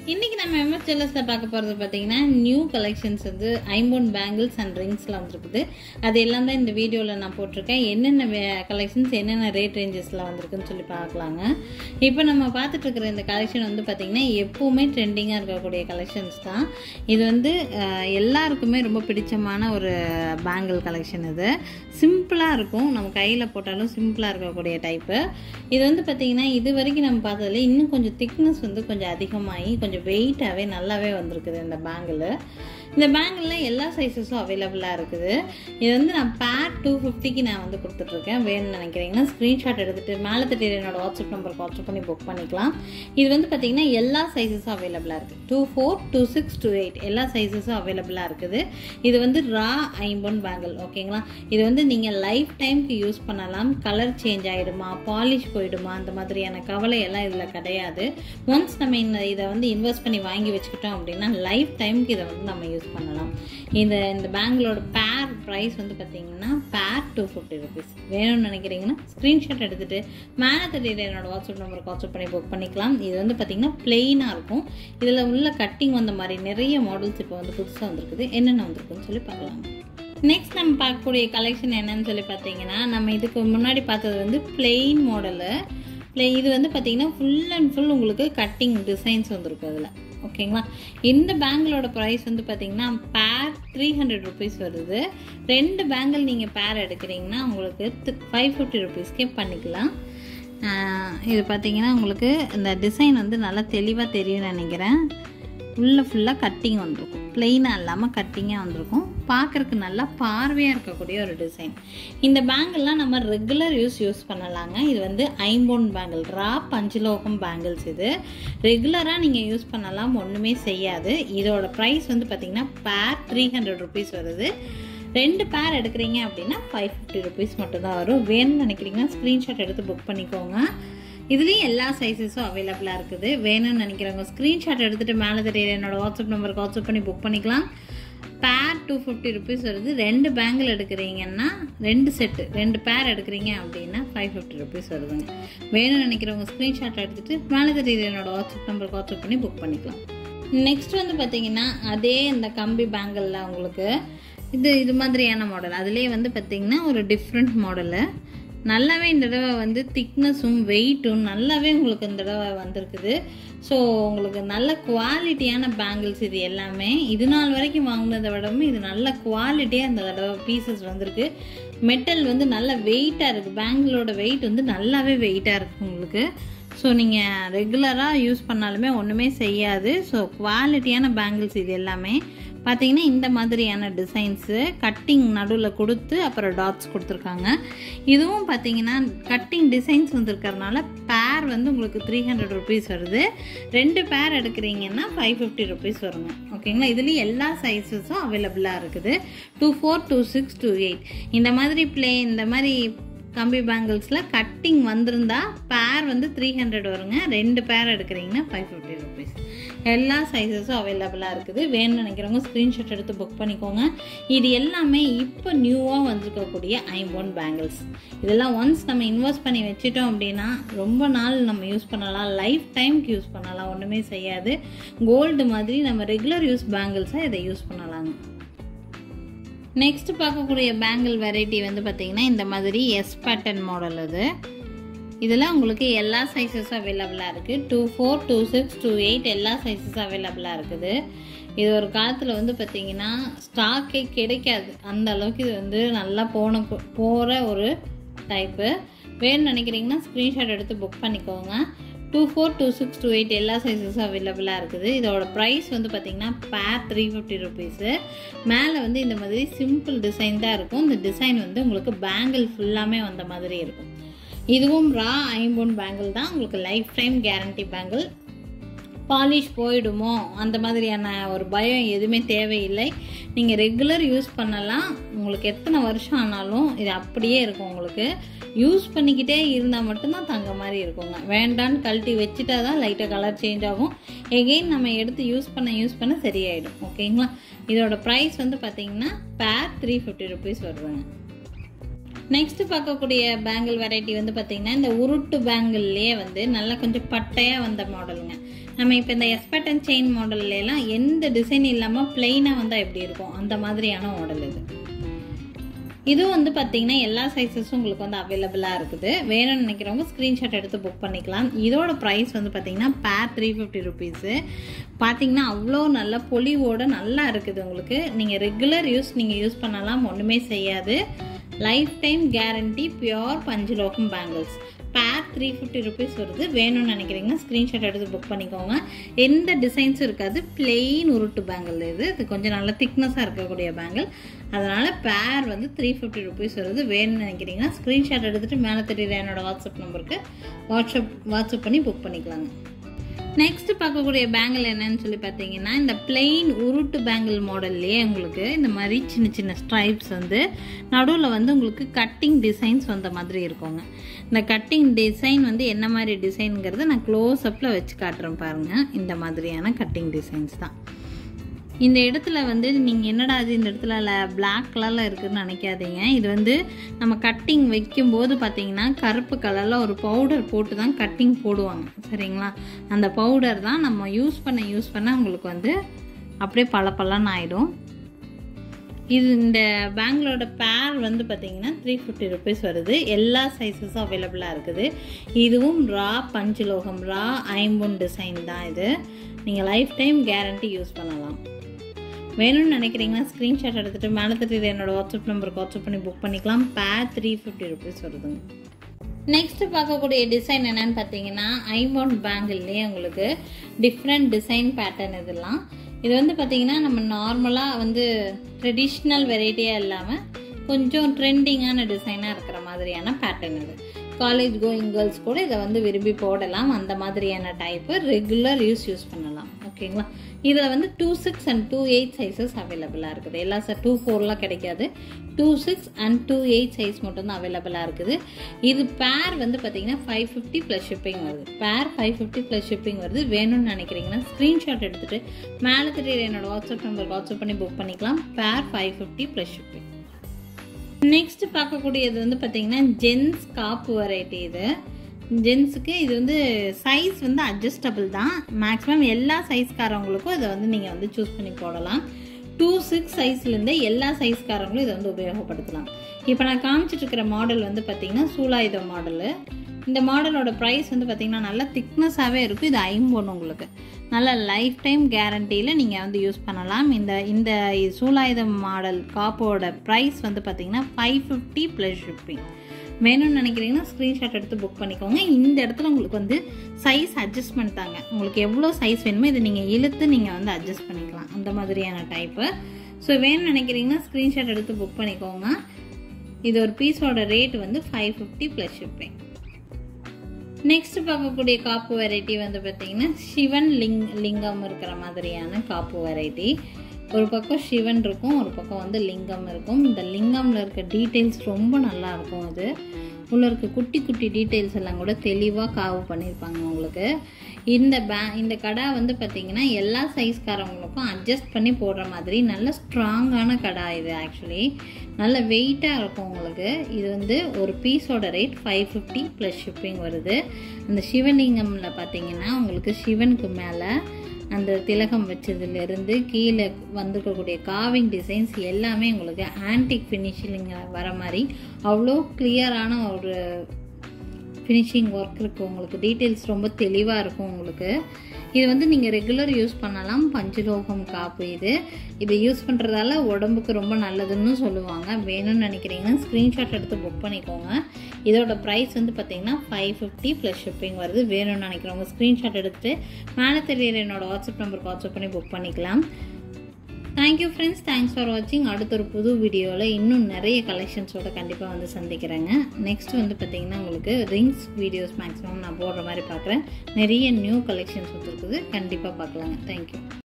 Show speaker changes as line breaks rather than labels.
இன்னைக்கு நம்ம எம்எஸ் ஜுவல்லர்ஸில் பார்க்க போகிறது பார்த்தீங்கன்னா நியூ கலெக்ஷன்ஸ் வந்து ஐம்பொன் பேங்கிள்ஸ் அண்ட் ரிங்ஸ்லாம் வந்துருக்குது அது எல்லாம் தான் இந்த வீடியோவில் நான் போட்டிருக்கேன் என்னென்ன கலெக்ஷன்ஸ் என்னென்ன ரேட் ரேஞ்சஸில் வந்திருக்குன்னு சொல்லி பார்க்கலாங்க இப்போ நம்ம பார்த்துட்டு இருக்கிற இந்த கலெக்ஷன் வந்து பார்த்திங்கன்னா எப்போவுமே ட்ரெண்டிங்காக இருக்கக்கூடிய கலெக்ஷன்ஸ் தான் இது வந்து அஹ், எல்லாருக்குமே ரொம்ப பிடிச்சமான ஒரு பேங்கிள் கலெக்ஷன் இது சிம்பிளாக இருக்கும் நம்ம கையில் போட்டாலும் சிம்பிளாக இருக்கக்கூடிய டைப்பு இது வந்து பார்த்திங்கன்னா இது வரைக்கும் நம்ம பார்த்ததுல இன்னும் கொஞ்சம் திக்னஸ் வந்து கொஞ்சம் அதிகமாகி கொஞ்சம் வெயிட்டாகவே நல்லாவே வந்திருக்குது இந்த பேங்கிள் இந்த பேங்கிளில் எல்லா சைஸஸும் அவைலபிளாக இருக்குது இது வந்து நான் பேர் டூ ஃபிஃப்டிக்கு நான் வந்து கொடுத்துட்ருக்கேன் வேணும்னு நினைக்கிறீங்கன்னா ஸ்க்ரீன்ஷாட் எடுத்துகிட்டு மேலே தட்டி என்னோட வாட்ஸ்அப் நம்பருக்கு வாட்ஸ்அப் பண்ணி புக் பண்ணிக்கலாம் இது வந்து பார்த்திங்கன்னா எல்லா சைஸஸும் அவைலபிளாக இருக்குது two four two six two eight எல்லா சைஸஸும் அவைலபிளாக இருக்குது இது வந்து ரா ஐம்பொன் பேங்கிள் ஓகேங்களா இது வந்து நீங்கள் லைஃப் டைம்க்கு யூஸ் பண்ணலாம் கலர் சேஞ்ச் ஆகிடுமா பாலிஷ் போயிடுமா அந்த மாதிரியான கவலை எல்லாம் இதில் கிடையாது ஒன்ஸ் நம்ம இந்த இதை வந்து இன்வெஸ்ட் பண்ணி வாங்கி வச்சுக்கிட்டோம் அப்படின்னா லைஃப் டைம்க்கு இதை வந்து நம்ம யூஸ் பண்ணலாம் இந்த இந்த பேங்கிளோட பேர் ப்ரைஸ் வந்து பார்த்தீங்கன்னா பேர் டூ ஃபிஃப்டி ருபீஸ் வேணும்னு நினைக்கிறீங்கன்னா ஸ்க்ரீன்ஷாட் எடுத்துகிட்டு மேலே தட்டிட்டு என்னோட வாட்ஸ்அப் நம்பருக்கு வாட்ஸ்அப் பண்ணி புக் பண்ணிக்கலாம் இது வந்து பார்த்தீங்கன்னா பிளெயினாக இருக்கும் இதில் உள்ள கட்டிங் வந்த மாதிரி நிறைய மாடல்ஸ் இப்போ வந்து புதுசாக வந்திருக்குது என்னென்ன வந்திருக்குன்னு சொல்லி பார்க்கலாம் நெக்ஸ்ட் நம்ம பார்க்கக்கூடிய கலெக்ஷன் என்னன்னு சொல்லி பார்த்தீங்கன்னா நம்ம இதுக்கு முன்னாடி பார்த்தது வந்து பிளெயின் மாடலு ப்ளே இது வந்து பார்த்தீங்கன்னா ஃபுல் அண்ட் ஃபுல் உங்களுக்கு கட்டிங் டிசைன்ஸ் வந்திருக்கும் அதில் ஓகேங்களா இந்த பேங்கிளோட ப்ரைஸ் வந்து பார்த்தீங்கன்னா பேர் த்ரீ ஹண்ட்ரட் ருபீஸ் வருது ரெண்டு பேங்கிள் நீங்கள் பேர் எடுக்கிறீங்கன்னா உங்களுக்கு ஃபைவ் ஃபிஃப்டி ருபீஸ்க்கே பண்ணிக்கலாம் ஆஹ் இது பார்த்தீங்கன்னா உங்களுக்கு இந்த டிசைன் வந்து நல்லா தெளிவாக தெரியும்னு நினைக்கிறேன் உள்ளே ஃபுல்லாக கட்டிங் வந்திருக்கும் பிளெயினாக இல்லாமல் கட்டிங்காக வந்திருக்கும் பார்க்குறக்கு நல்லா பார்வையாக இருக்கக்கூடிய ஒரு டிசைன் இந்த பேங்கிள்லாம் நம்ம ரெகுலர் யூஸ் யூஸ் பண்ணலாங்க இது வந்து ஐம்பொன் பேங்கிள் ரா பஞ்சலோகம் பேங்கிள்ஸ் இது ரெகுலராக நீங்கள் யூஸ் பண்ணலாம் ஒன்றுமே செய்யாது இதோட ப்ரைஸ் வந்து பார்த்திங்கன்னா பேர் த்ரீ ஹண்ட்ரட் ருபீஸ் வருது ரெண்டு பேர் எடுக்கிறீங்க அப்படின்னா ஃபைவ் ஃபிஃப்டி ருபீஸ் மட்டும்தான் வரும் வேணும்னு நினைக்கிறீங்கன்னா ஸ்க்ரீன்ஷாட் எடுத்து புக் பண்ணிக்கோங்க இதுலேயும் எல்லா சைஸஸும் அவைலபிளாக இருக்குது வேணும்னு நினைக்கிறவங்க ஸ்க்ரீன்ஷாட் எடுத்துகிட்டு மேலே தெரியல என்னோட வாட்ஸ்அப் நம்பருக்கு வாட்ஸ்அப் பண்ணி புக் பண்ணிக்கலாம் பேர் டூ ஃபிஃப்டி ருபீஸ் வருது ரெண்டு பேங்கிள் எடுக்கிறீங்கன்னா ரெண்டு செட்டு ரெண்டு பேர் எடுக்கிறீங்க அப்படின்னா ஃபைவ் ஃபிஃப்டி ருபீஸ் வருதுங்க வேணும்னு நினைக்கிறவங்க ஸ்க்ரீன்ஷாட் எடுத்துகிட்டு மேலே தெரியல என்னோட வாட்ஸ்அப் நம்பருக்கு வாட்ஸ்அப் பண்ணி புக் பண்ணிக்கலாம் நெக்ஸ்ட் வந்து பார்த்தீங்கன்னா அதே இந்த கம்பி பேங்கிளில் உங்களுக்கு இது இது மாதிரியான மாடல் அதுலேயே வந்து பார்த்தீங்கன்னா ஒரு டிஃப்ரெண்ட் மாடலு நல்லாவே இந்த தடவை வந்து திக்னஸும் வெயிட்டும் நல்லாவே உங்களுக்கு இந்த தடவை வந்திருக்குது ஸோ உங்களுக்கு நல்ல குவாலிட்டியான பேங்கிள்ஸ் இது எல்லாமே இது நாள் வரைக்கும் வாங்கினதை விடவும் இது நல்ல குவாலிட்டியாக இந்த தடவை பீசஸ் வந்திருக்கு மெட்டல் வந்து நல்ல வெயிட்டாக இருக்குது பேங்கிளோட வெயிட் வந்து நல்லாவே வெயிட்டாக இருக்குது உங்களுக்கு ஸோ நீங்கள் ரெகுலராக யூஸ் பண்ணாலுமே ஒன்றுமே செய்யாது ஸோ குவாலிட்டியான பேங்கிள்ஸ் இது எல்லாமே பார்த்தீங்கன்னா இந்த மாதிரியான டிசைன்ஸு கட்டிங் நடுவில் கொடுத்து அப்புறம் டாட்ஸ் கொடுத்துருக்காங்க இதுவும் பார்த்தீங்கன்னா கட்டிங் டிசைன்ஸ் வந்துருக்கறனால பேர் வந்து உங்களுக்கு த்ரீ ஹண்ட்ரட் ருபீஸ் வருது ரெண்டு பேர் எடுக்கிறீங்கன்னா ஃபைவ் ஃபிஃப்டி ருபீஸ் வருங்க ஓகேங்களா இதுலேயும் எல்லா சைஸஸும் அவைலபிளாக இருக்குது two four two six two eight இந்த மாதிரி ப்ளே இந்த மாதிரி கம்பி பேங்கிள்ஸில் கட்டிங் வந்திருந்தா பேர் வந்து த்ரீ ஹண்ட்ரட் வருங்க ரெண்டு பேர் எடுக்கிறீங்கன்னா ஃபைவ் ஃபிஃப்டி ருபீஸ் எல்லா சைஸஸும் அவைலபிளாக இருக்குது வேணும்னு நினைக்கிறவங்க ஸ்க்ரீன்ஷாட் எடுத்து புக் பண்ணிக்கோங்க இது எல்லாமே இப்போ நியூவாக வந்திருக்கக்கூடிய ஐம்பொன் பேங்கிள்ஸ் இதெல்லாம் ஒன்ஸ் நம்ம இன்வெஸ்ட் பண்ணி வச்சுட்டோம் அப்படின்னா ரொம்ப நாள் நம்ம யூஸ் பண்ணலாம் லைஃப் டைம்க்கு யூஸ் பண்ணலாம் ஒன்றுமே செய்யாது கோல்டு மாதிரி நம்ம ரெகுலர் யூஸ் பேங்கிள்ஸாக இதை யூஸ் பண்ணலாங்க நெக்ஸ்ட் பார்க்கக்கூடிய பேங்கிள் வெரைட்டி வந்து பார்த்தீங்கன்னா இந்த மாதிரி எஸ் பேட்டர்ன் மாடல் இது இதில் உங்களுக்கு எல்லா சைஸஸும் அவைலபிளாக இருக்குது two four two six two eight எல்லா சைஸஸும் அவைலபிளாக இருக்குது இது ஒரு காலத்தில் வந்து பார்த்திங்கன்னா ஸ்டாக்கே கிடைக்காது அந்த அளவுக்கு இது வந்து நல்லா போன போகிற ஒரு டைப்பு வேணும்னு நினைக்கிறீங்கன்னா ஸ்க்ரீன்ஷாட் எடுத்து புக் பண்ணிக்கோங்க two four two six two eight எல்லா சைஸஸும் அவைலபிளாக இருக்குது இதோட ப்ரைஸ் வந்து பார்த்திங்கன்னா பேர் த்ரீ ஃபிஃப்டி ருபீஸு மேலே வந்து இந்த மாதிரி சிம்பிள் டிசைன் தான் இருக்கும் இந்த டிசைன் வந்து உங்களுக்கு பேங்கிள் ஃபுல்லாமே வந்த மாதிரி இருக்கும் இதுவும் ரா ஐம்பொன் பேங்கிள் தான் உங்களுக்கு life time guarantee bangle polish போயிடுமோ அந்த மாதிரியான ஒரு பயம் எதுவுமே தேவையில்லை நீங்கள் ரெகுலர் யூஸ் பண்ணலாம் உங்களுக்கு எத்தனை வருஷம் ஆனாலும் இது அப்படியே இருக்கும் உங்களுக்கு யூஸ் பண்ணிக்கிட்டே இருந்தால் மட்டும்தான் தங்க மாதிரி இருக்குங்க வேண்டான்னு கழட்டி வச்சுட்டா தான் லைட்டாக கலர் சேஞ்ச் ஆகும் எகெயின் நம்ம எடுத்து யூஸ் பண்ண யூஸ் பண்ண சரியாயிடும் ஓகேங்களா இதோட ப்ரைஸ் வந்து பார்த்தீங்கன்னா பேர் த்ரீ ஃபிஃப்டி ருபீஸ் வருதுங்க நெக்ஸ்ட் பார்க்கக்கூடிய பேங்கிள் வெரைட்டி வந்து பார்த்தீங்கன்னா இந்த உருட்டு பேங்கிள்லேயே வந்து நல்லா கொஞ்சம் பட்டையாக வந்த மாடலுங்க நம்ம இப்போ இந்த எஸ்பட்டன் செயின் மாடல்ல எல்லாம் எந்த டிசைன் இல்லாமல் பிளெயினாக வந்தால் எப்படி இருக்கும் அந்த மாதிரியான மாடல் இது இதுவும் வந்து பார்த்தீங்கன்னா எல்லா சைஸஸும் உங்களுக்கு வந்து அவைலபிளாக இருக்குது வேணும்னு நினைக்கிறவங்க ஸ்க்ரீன்ஷாட் எடுத்து புக் பண்ணிக்கலாம் இதோட ப்ரைஸ் வந்து பார்த்தீங்கன்னா பேர் த்ரீ ஃபிஃப்டி ருபீஸு பார்த்தீங்கன்னா அவ்வளோ நல்ல பொலிவோட நல்லா இருக்குது உங்களுக்கு நீங்கள் ரெகுலர் யூஸ் நீங்கள் யூஸ் பண்ணலாம் ஒன்றுமே செய்யாது லைஃப் டைம் கேரண்டி பியோர் பஞ்சுலோகம் bangles per three fifty rupees வருது வேணும்னு நினைக்கிறீங்கன்னா ஸ்க்ரீன்ஷாட் எடுத்து புக் பண்ணிக்கோங்க எந்த டிசைன்ஸும் இருக்காது பிளெயின் உருட்டு பேங்கிள் இது இது கொஞ்சம் நல்ல திக்னஸாக இருக்கக்கூடிய பேங்கிள் அதனால் பேர் வந்து த்ரீ ஃபிஃப்டி ருபீஸ் வருது வேணும்னு நினைக்கிறீங்கன்னா ஸ்க்ரீன்ஷாட் எடுத்துகிட்டு மேலே தெரியுற என்னோடய வாட்ஸ்அப் நம்பருக்கு வாட்ஸ்அப் வாட்ஸ்அப் பண்ணி புக் பண்ணிக்கலாங்க நெக்ஸ்ட் பார்க்கக்கூடிய பேங்கிள் என்னன்னு சொல்லி பார்த்தீங்கன்னா இந்த பிளெயின் உருட்டு பேங்கிள் மாடல்லையே உங்களுக்கு இந்த மாதிரி சின்ன சின்ன ஸ்ட்ரைப்ஸ் வந்து நடுவில் வந்து உங்களுக்கு கட்டிங் டிசைன்ஸ் வந்த மாதிரி இருக்குங்க இந்த கட்டிங் டிசைன் வந்து என்ன மாதிரி டிசைனுங்கிறத நான் க்ளோஸ் அப்பில் வச்சு காட்டுறேன் பாருங்கள் இந்த மாதிரியான கட்டிங் டிசைன்ஸ் தான் இந்த இடத்துல வந்து நீங்கள் என்னடா அது இந்த இடத்துல பிளாக் கலரில் இருக்குதுன்னு நினைக்காதீங்க இது வந்து நம்ம கட்டிங் வைக்கும்போது பார்த்தீங்கன்னா கருப்பு கலரில் ஒரு பவுடர் போட்டு தான் கட்டிங் போடுவாங்க சரிங்களா அந்த பவுடர் தான் நம்ம யூஸ் பண்ண யூஸ் பண்ண உங்களுக்கு வந்து அப்படியே பல பலன்னு ஆகிடும் இது இந்த பேங்களோட பேர் வந்து பார்த்தீங்கன்னா த்ரீ ஃபிஃப்டி ருபீஸ் வருது எல்லா சைஸஸும் அவைலபிளாக இருக்குது இதுவும் ரா பஞ்சுலோகம் ரா ஐம்பொன் டிசைன் தான் இது நீங்கள் லைஃப் டைம் கேரண்டி யூஸ் பண்ணலாம் வேணும்னு நினைக்கிறீங்கன்னா ஸ்க்ரீன்ஷாட் எடுத்துகிட்டு மேலே தெரியுது என்னோடய வாட்ஸ்அப் நம்பருக்கு வாட்ஸ்அப் பண்ணி புக் பண்ணிக்கலாம் பேர் த்ரீ ஃபிஃப்டி ருபீஸ் வருதுங்க நெக்ஸ்ட் பார்க்கக்கூடிய டிசைன் என்னன்னு பார்த்தீங்கன்னா ஐம்பவுண்ட் பேங்கிள்லேயே உங்களுக்கு டிஃப்ரெண்ட் டிசைன் பேட்டர்ன் இதெல்லாம் இது வந்து பார்த்தீங்கன்னா நம்ம நார்மலாக வந்து ட்ரெடிஷ்னல் வெரைட்டியாக இல்லாமல் கொஞ்சம் ட்ரெண்டிங்கான டிசைனாக இருக்கிற மாதிரியான பேட்டர்ன் இது காலேஜ் கோயிங் கேர்ள்ஸ் கூட இதை வந்து விரும்பி போடலாம் அந்த மாதிரியான டைப்பு ரெகுலர் யூஸ் யூஸ் பண்ணலாம் ஓகேங்களா இதில் வந்து two six and two eight sizes அவைலபிளாக இருக்குது எல்லா சார் டூ ஃபோர்லாம் கிடைக்காது two six and two eight size மட்டும்தான் அவைலபிளாக இருக்குது இது பேர் வந்து பார்த்தீங்கன்னா ஃபைவ் ஃபிஃப்டி ப்ளஸ் ஷிப்பிங் வருது பேர் ஃபைவ் ஃபிஃப்டி ப்ளஸ் ஷிப்பிங் வருது வேணும்னு நினைக்கிறீங்கன்னா ஸ்க்ரீன்ஷாட் எடுத்துகிட்டு மேலே தெரியுற என்னோட வாட்ஸ்அப் நம்பர் வாட்ஸ்அப் பண்ணி புக் பண்ணிக்கலாம் per five fifty plus shipping next பார்க்கக்கூடியது வந்து பார்த்தீங்கன்னா ஜென்ஸ் காப்பு வெரைட்டி இது ஜென்ஸுக்கு இது வந்து சைஸ் வந்து அட்ஜஸ்டபிள் தான் மேக்ஸிமம் எல்லா சைஸ்காரவங்களுக்கும் இதை வந்து நீங்கள் வந்து சூஸ் பண்ணி போடலாம் டூ சிக்ஸ் சைஸ்லேருந்தே எல்லா சைஸ்காரங்களும் இதை வந்து உபயோகப்படுத்தலாம் இப்போ நான் காமிச்சிட்டு இருக்கிற மாடல் வந்து பார்த்தீங்கன்னா சூலாயுதம் மாடலு இந்த மாடலோட ப்ரைஸ் வந்து பார்த்தீங்கன்னா நல்லா திக்னஸாகவே இருக்கும் இது ஐம்பொன்று உங்களுக்கு நல்ல லைஃப் டைம் கேரண்டியில் நீங்கள் வந்து யூஸ் பண்ணலாம் இந்த இந்த சூலாயுதம் மாடல் காப்போட ப்ரைஸ் வந்து பார்த்தீங்கன்னா ஃபைவ் ஃபிஃப்டி ப்ளஸ் ஷிப்பிங் வேணும்னு நினைக்கிறீங்கன்னா ஸ்க்ரீன்ஷாட் எடுத்து புக் பண்ணிக்கோங்க இந்த இடத்துல உங்களுக்கு வந்து சைஸ் அட்ஜஸ்ட்மெண்ட் தாங்க உங்களுக்கு எவ்வளோ சைஸ் வேணுமோ இதை நீங்கள் இழுத்து நீங்கள் வந்து அட்ஜஸ்ட் பண்ணிக்கலாம் அந்த மாதிரியான டைப்பு ஸோ வேணும்னு நினைக்கிறீங்கன்னா ஸ்க்ரீன்ஷாட் எடுத்து புக் பண்ணிக்கோங்க இது ஒரு பீஸோட ரேட் வந்து five fifty plus shipping next பார்க்கக்கூடிய காப்பு வெரைட்டி வந்து பார்த்தீங்கன்னா சிவன் லிங் லிங்கம் இருக்கிற மாதிரியான காப்பு வெரைட்டி ஒரு பக்கம் சிவன் இருக்கும் ஒரு பக்கம் வந்து லிங்கம் இருக்கும் இந்த லிங்கமில் இருக்க டீட்டெயில்ஸ் ரொம்ப நல்லா இருக்கும் அது உள்ள இருக்க குட்டி குட்டி டீட்டெயில்ஸ் எல்லாம் கூட தெளிவாக காவு பண்ணியிருப்பாங்க உங்களுக்கு இந்த பே இந்த கடை வந்து பார்த்திங்கன்னா எல்லா சைஸ்காரவங்களுக்கும் அட்ஜஸ்ட் பண்ணி போடுற மாதிரி நல்ல ஸ்ட்ராங்கான கடை இது ஆக்சுவலி நல்ல வெயிட்டாக இருக்கும் உங்களுக்கு இது வந்து ஒரு பீஸோட rate five fifty plus shipping வருது அந்த சிவலிங்கமில் பார்த்தீங்கன்னா உங்களுக்கு சிவனுக்கு மேலே அந்த திலகம் வச்சதுலேருந்து கீழே வந்திருக்கக்கூடிய காவிங் டிசைன்ஸ் எல்லாமே உங்களுக்கு ஆன்டிக் ஃபினிஷிங் வர மாதிரி அவ்வளோ கிளியரான ஒரு ஃபினிஷிங் ஒர்க் இருக்குது உங்களுக்கு டீட்டெயில்ஸ் ரொம்ப தெளிவாக இருக்கும் உங்களுக்கு இது வந்து நீங்கள் ரெகுலர் யூஸ் பண்ணலாம் பஞ்சலோகம் காப்பு இது இதை யூஸ் பண்ணுறதால உடம்புக்கு ரொம்ப நல்லதுன்னு சொல்லுவாங்க வேணும்னு நினைக்கிறீங்கன்னா ஸ்க்ரீன்ஷாட் எடுத்து புக் பண்ணிக்கோங்க இதோட ப்ரைஸ் வந்து பார்த்தீங்கன்னா ஃபைவ் ஃபிஃப்டி ப்ளஸ் ஷிப்பிங் வருது வேணும்னு நினைக்கிறவங்க ஸ்க்ரீன்ஷாட் எடுத்துட்டு மேலே தெரியிற என்னோட வாட்ஸ்அப் நம்பருக்கு வாட்ஸ்அப் பண்ணி புக் பண்ணிக்கலாம் தேங்க்யூ ஃப்ரெண்ட்ஸ் தேங்க்ஸ் ஃபார் வாட்சிங் அடுத்த ஒரு புது வீடியோவில் இன்னும் நிறைய கலெக்ஷன்ஸோட கண்டிப்பாக வந்து சந்திக்கிறேங்க நெக்ஸ்ட் வந்து பார்த்தீங்கன்னா உங்களுக்கு ரிங்ஸ் வீடியோஸ் மேக்ஸிமம் நான் போடுற மாதிரி பார்க்குறேன் நிறைய நியூ கலெக்ஷன்ஸ் வந்துருக்குது கண்டிப்பாக பார்க்கலாங்க தேங்க்யூ